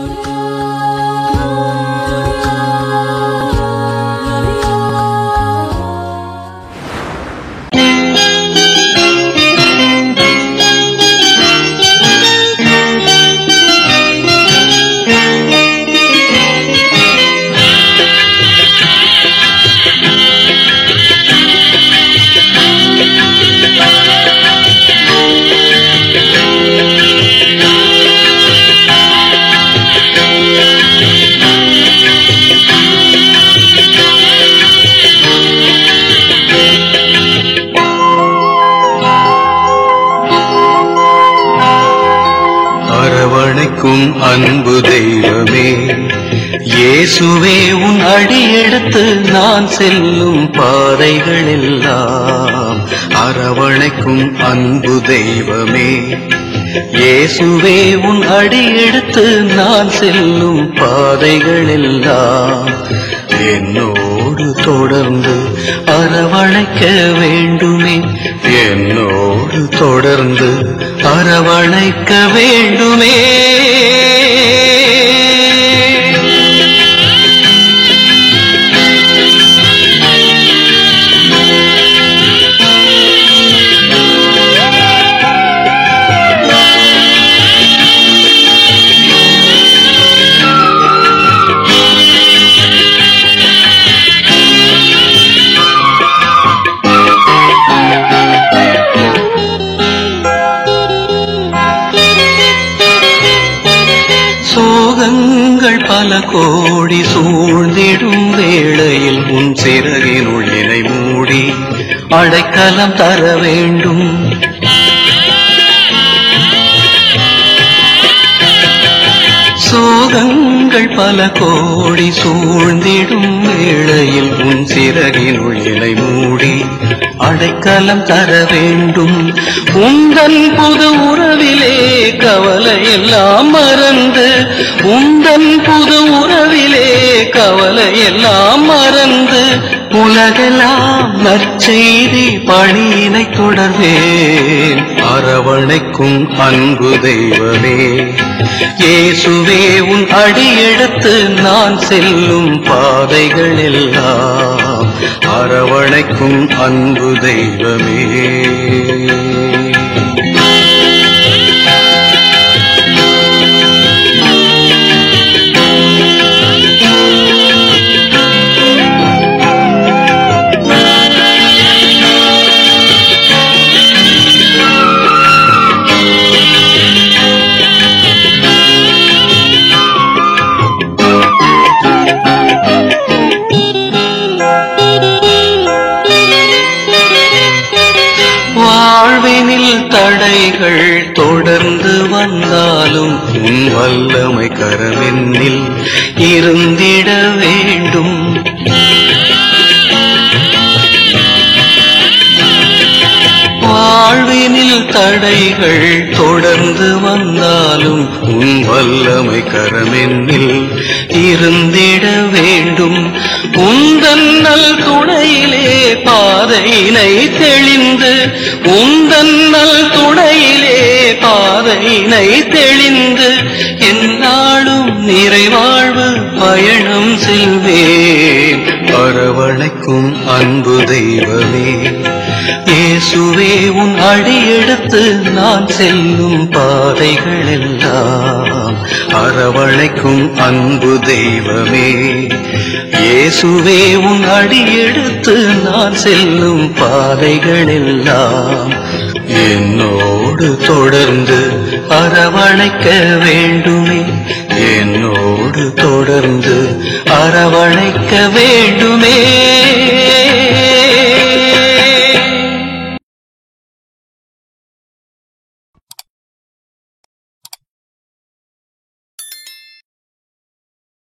அரவணைக்கும் அன்பு தெய்வமே இயேசுவே உன் அடியெடுத்து நான் செல்லும் பாதைகள் எல்லாம் அரவணைக்கும் அன்பு தெய்வமே இயேசுவே உன் அடியெடுத்து நான் செல்லும் பாதைகள் எல்லாம் என்னோடு தொடர்ந்து அரவணைக்க வேண்டுமே என்னோடு தொடர்ந்து அரவணைக்க வேண்டுமே சோகங்கள் பல கோடி சூழ்ந்திடும் வேளையில் உன் சிறகினுள் என்னை மூடி அடைக்கலம் தர வேண்டும் சோகங்கள் பல கோடி சூழ்ந்திடும் வேளையில் உன் சிறகினுள் என்னை மூடி அடைக்கலம் தர வேண்டும் உந்தன் புது உறவிலே கவலை எல்லாம் மறந்து உந்தன் புது உறவிலே கவலை எல்லாம் மறந்து உலகெல்லாம் நற்செய்தி பணியினை தொடர்வேன் அரவணைக்கும் அன்பு தெய்வமே இயேசுவே உன் அடியெடுத்து நான் செல்லும் பாதைகள் எல்லாம் அரவணைக்கும் அன்பு தெய்வமே வாழ்வினில் தடைகள் தொடர்ந்து வந்தாலும் உன் வல்லமை கரமென்னில் இருந்திட வேண்டும் வாழ்வினில் தடைகள் தொடர்ந்து வந்தாலும் உன் வல்லமை கரமென்னில் இருந்திட வேண்டும் உந்தன் நல் துணையிலே பாதையினை தெளிந்து உந்தன் நல் துணையிலே பாதையினை தெளிந்து என்னாலும் நிறைவாழ்வு பயணம் செல்வேன் அரவணைக்கும் அன்பு தெய்வமே இயேசுவே உன் அடியெடுத்து நான் செல்லும் பாதைகள் எல்லாம் அரவணைக்கும் அன்பு தெய்வமே இயேசுவே உன் அடியெடுத்து நான் செல்லும் பாதைகள் எல்லாம் என்னோடு தொடர்ந்து அரவணைக்க வேண்டுமே என்னோடு தொடர்ந்து அரவணைக்க வேண்டுமே